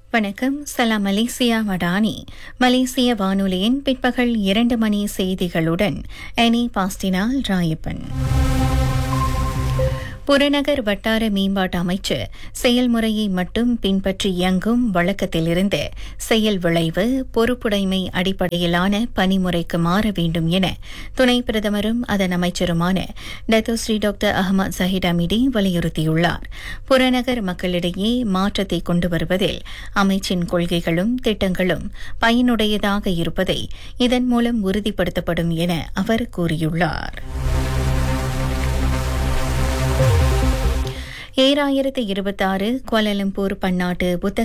வணக்கம் சலாம் மலேசியா வடானி மலேசிய வானொலியின் பிற்பகல் இரண்டு மணி செய்திகளுடன் எனி பாஸ்டினால் ராயப்பன் புறநகர் வட்டார மேம்பாட்டு அமைச்சு செயல்முறையை மட்டும் பின்பற்றி இயங்கும் வழக்கத்திலிருந்து செயல் விளைவு பொறுப்புடைமை அடிப்படையிலான பணிமுறைக்கு மாற வேண்டும் என துணை பிரதமரும் அதன் அமைச்சருமான Dato' Sri doctor Ahmad Zahid Hamidi வலியுறுத்தியுள்ளார் புறநகர் மக்களிடையே மாற்றத்தை கொண்டு வருவதில் அமைச்சின் கொள்கைகளும் திட்டங்களும் பயனுடையதாக இருப்பதை இதன் மூலம் உறுதிப்படுத்தப்படும் என அவர் கூறியுள்ளார் ஏழாயிரத்து இருபத்தாறு கோலாலம்பூர் பன்னாட்டு புத்தக